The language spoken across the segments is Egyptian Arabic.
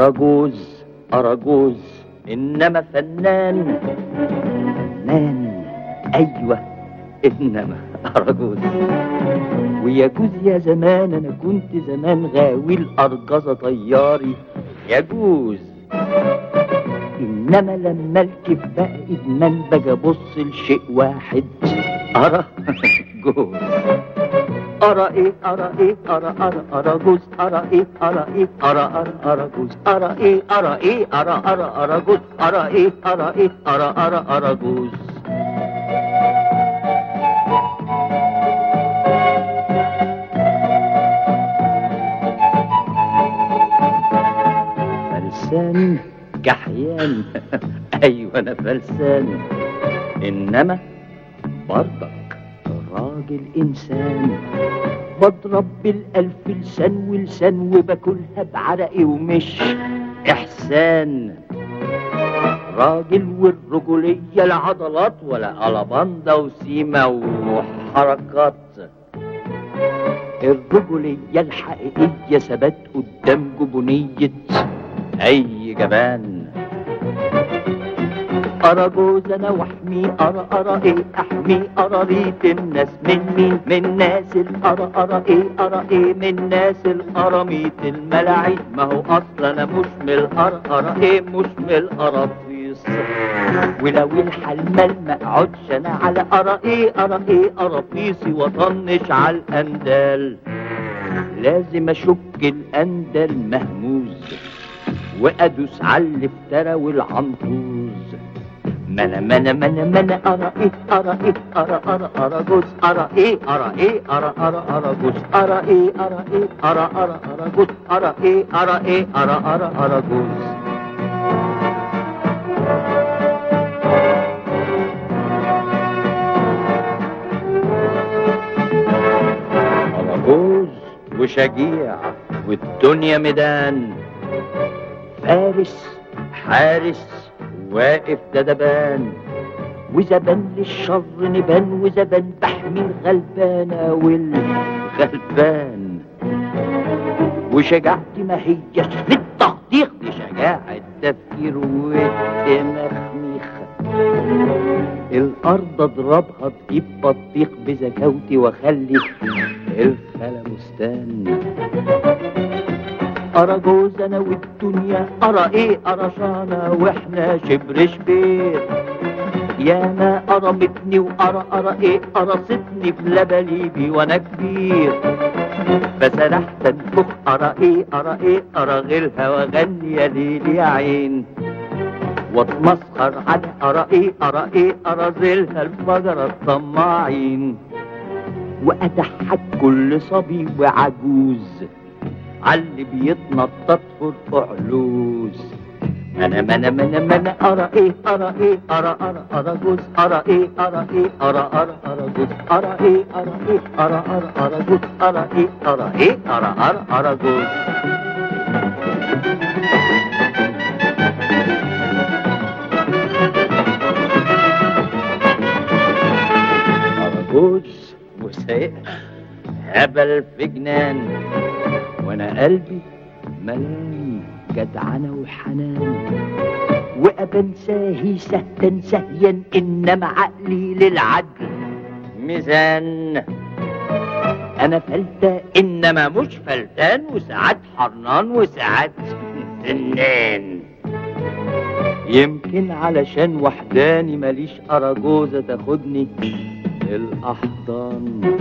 أراجوز أراجوز إنما فنان فنان أيوة إنما أراجوز ويجوز يا زمان أنا كنت زمان غاوي الأرجزة طياري يجوز إنما لما الكف بقى إدمان بقى أبص لشيء واحد أرى جوز أرى إيه أرى إيه أرى أرى أرى جوز أرى إيه أرى إيه أرى أرى أرى جوز أرى إيه أرى إيه أرى أرى أرى جوز أرى إيه أرى إيه أرى أرى أرى جوز فلسان كحيان ايوه انا فلسان انما برضك راجل انسان بضرب بالالف لسان ولسان وباكلها بعرقي ومش احسان راجل والرجولية العضلات ولا ألباندا وسيمة وحركات الرجولية الحقيقية ثبات قدام جبنية أي جبان أرى جوز أنا وأحمي أرى أرى إيه أحمي أرى ريت الناس مني من ناس الأرى أرى إيه أرى إيه من ناس الأراميت الملاعين ما هو أصلا أنا مش من الأرى أرى إيه مش من الأراطيس ولو الحلمال ما اقعدش أنا على أرى إيه أرى إيه أراطيسي وأطنش على الأندال لازم أشك الأندل مهموز وادوس على الافترى والعنطوز منا منا منا منا ارى ايه ارى ايه ارى ارى ارى جوز ارى ايه ارى ايه ارى ارى ارى جوز ارى ايه ارى ايه ارى ارى ارى جوز ارى ايه ارى ايه ارى ارى ارى جوز ارى جوز وشجيع والدنيا ميدان فارس حارس واقف دبان وزبان للشر نبان وزبان بحمي الغلبانة والغلبان وشجاعتي ما هيش للتخطيق دي شجاعة تفكير والتمخميخ الأرض أضربها تجيب بطيخ بزكاوتي وأخلي الخلا بستان أرى جوز أنا والدنيا أرى إيه أرى شانا وإحنا شبر شبير يا ما أرمتني وأرى أرى إيه قرصتني في لبليبي وأنا كبير فسرحت انفخ أرى إيه أرى إيه أرى غيرها وأغني يا ليل يا عين واتمسخر على أرى إيه أرى إيه أرى زيلها الفجر الطماعين وأضحك كل صبي وعجوز عاللي بيتنطط في القعلوز انا منا منا منا ارى ايه ارى ايه ارى ارى ارى جوز ارى ايه ارى ايه ارى ارى ارى جوز ارى ايه ارى ايه ارى ارى ارى جوز ارى ايه ارى ايه ارى ارى ارى جوز ارى جوز وسايقها هبل في جنان وانا قلبي ملاني جدعنة وحنان وابن ساهي سهتا سهيا انما عقلي للعدل ميزان انا فلتة انما مش فلتان وساعات حرنان وساعات سنان يمكن علشان وحداني ماليش أراجوزة تاخدني الأحضان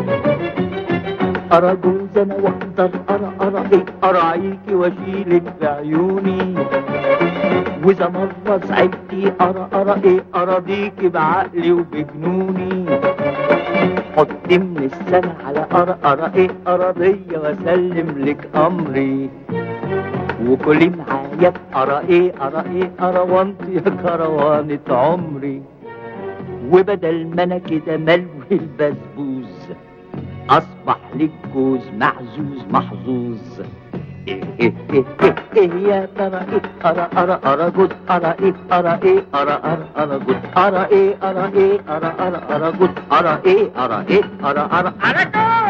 أرى جوز أنا وأقدر أرى أرى إيه أراعيكي وأشيلك في عيوني وإذا مرة صعبتي أرى أرى إيه أراضيكي بعقلي وبجنوني حطي من السنة على أرى أرى إيه أراضية وأسلم لك أمري وكلي معايا في أرى إيه أرى إيه أروانت يا كروانة عمري وبدل ما أنا كده ملوي البسبوس اصبح لك جوز معزوز محظوظ ايه ايه ايه ايه ايه يا ترى ايه ارى ارى ارى جوز ارى ايه ارى ايه ارى ارى ارى جوز ارى ايه ارى ايه ارى ارى ارى جوز ارى ايه ارى ايه ارى ارى ارى جوز